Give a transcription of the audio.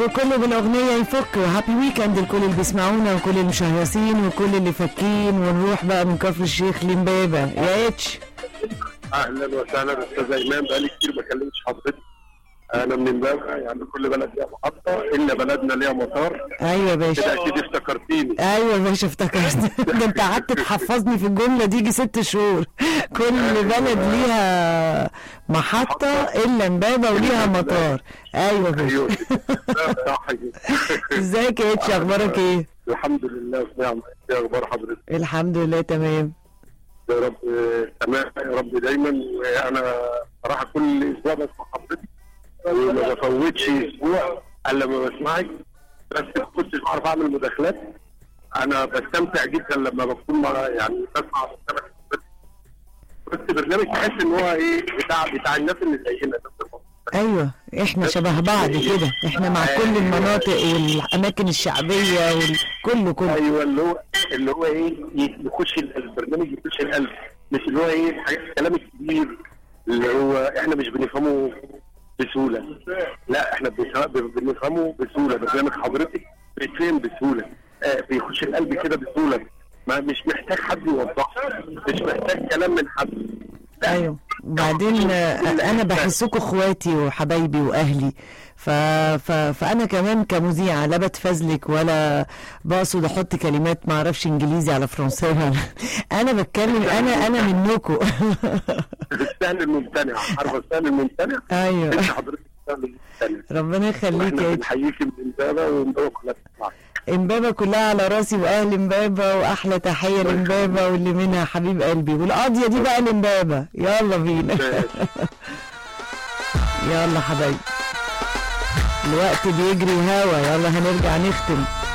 وكله بالاغنيه يفك وهابي ويكند لكل اللي بيسمعونا وكل المشهيصين وكل اللي فاكين ونروح بقى من كفر الشيخ لمبابه يا اتش اهلا وسهلا استاذ ايمان بقالي كتير ما كلمتش حضرتك انا من امبابه يعني كل بلد ليها محطه الا بلدنا ليها مطار ايوه يا كده باشا اكيد افتكرتيني ايوه يا باشا افتكرت ده انت قعدت تحفظني في الجمله دي يجي ست شهور كل بلد ليها محطه الا امبابه وليها مطار ايوه يا ايوه باشا لا، صح كده ازيك يا اتش اخبارك ايه الحمد لله في نعمه ايه اخبار حضرتك الحمد لله تمام يا رب آه، تمام يا رب دايما وانا صراحه كل اسبوع بسمع حضرتك وما بفوتش اسبوع الا لما بسمعك بس ما كنتش بعرف اعمل مداخلات انا بستمتع جدا لما بكون مع- يعني بسمع بستمع بس برنامج تحس ان هو ايه بتاع بتاع الناس اللي زينا ايوه احنا شبه بعض كده احنا مع كل المناطق والاماكن الشعبيه والكل كله ايوه اللي هو اللي هو ايه يخش ال- البرنامج يخش القلب مش اللي هو ايه الحاجات- الكلام الكبير اللي هو احنا مش بنفهمه بسهوله لا احنا بنفهم- بنفهمه بسهوله برنامج حضرتك بيتفهم بسهوله آه بيخش القلب كده بسهوله ما مش محتاج حد يوضحه مش محتاج كلام من حد لا، ايوه وبعدين آه، انا بحسكوا اخواتي وحبايبي واهلي ف... ف... فانا كمان كمذيعه لا بتفزلك ولا بقصد احط كلمات ما اعرفش انجليزي على فرنساوي انا بتكلم انا انا منكم السهل الممتنع عارفه السهل الممتنع ايوه انت حضرتك السهل الممتنع ربنا يخليك واحنا يا بنحييكي من امبابه وامبابه كلها بتسمعك امبابه كلها على راسي واهل امبابه واحلى تحيه لامبابه واللي منها حبيب قلبي والقاضيه دي بقى لامبابه يلا بينا يلا حبايبي الوقت بيجري هوا يلا هنرجع نختم